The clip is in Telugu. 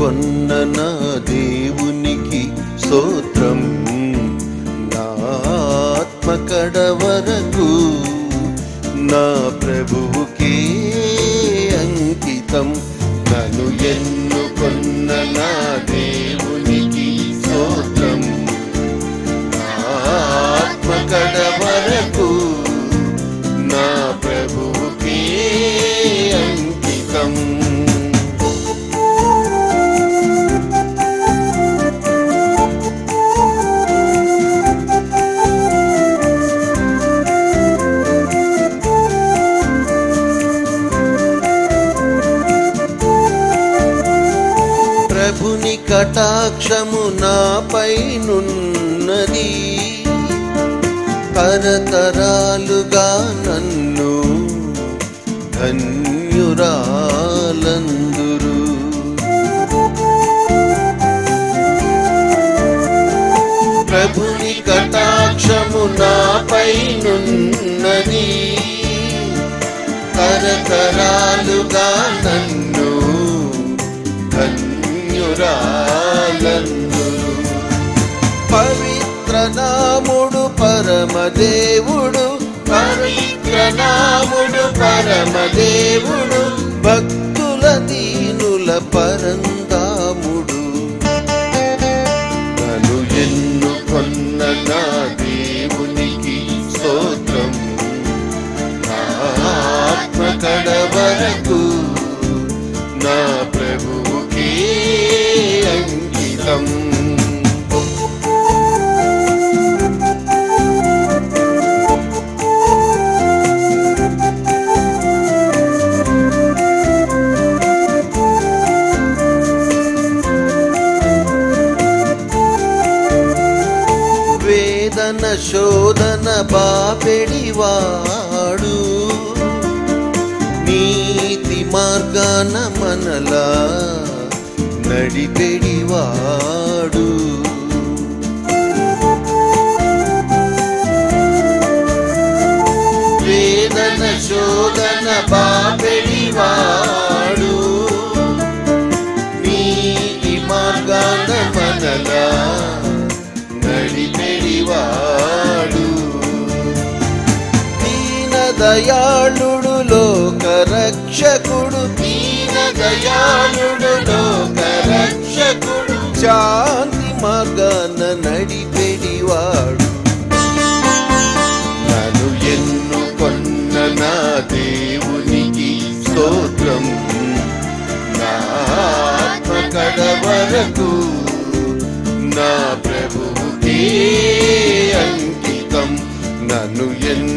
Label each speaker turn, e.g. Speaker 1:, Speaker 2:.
Speaker 1: కొన్న నా దేవునికి స్తోత్రం నా ఆత్మ కడ వరకు నా ప్రభువుకే అంకితం నన్ను ఎన్నుకొన్న నా దేవునికి స్తోత్రం నా ఆత్మ కడ వరకు నా ప్రభువుకే అంకితం ప్రభుని కటాక్షము నాపైనున్నది తరతరాలుగా నన్ను ధన్యురాలందురు ప్రభుని కటాక్షము నాపైనున్నది తరతరాలుగా నన్ను ధన్యురాలందురు పవిత్ర నాముడు పరమదేవుడు పవిత్ర నాముడు పరమదేవుడు భక్తుల దీనుల పరందాముడు నన్ను ఎన్నుకొన్న నా దేవునికి స్తోత్రం నా ఆత్మ కడ వరకు నా ప్రభువుకే అంకితం వేదన శోధన బాపెడివాడు నీతి మార్గాన మనలా నడిపెడివాడు వేదన శోధన బాపెడివాడు నీతి మార్గాన మనలా నడిపెడివాడు దీన దయాళుడు లోక రక్షకుడు దీన దయాళుడు లోక రక్షకుడు శాంతి మార్గాన నడిపెడివాడు నన్ను ఎన్నుకొన్న నా దేవునికి స్తోత్రం నా ఆత్మ కడ వరకు నా ప్రభువుకే అంకితం నన్ను ఎన్ను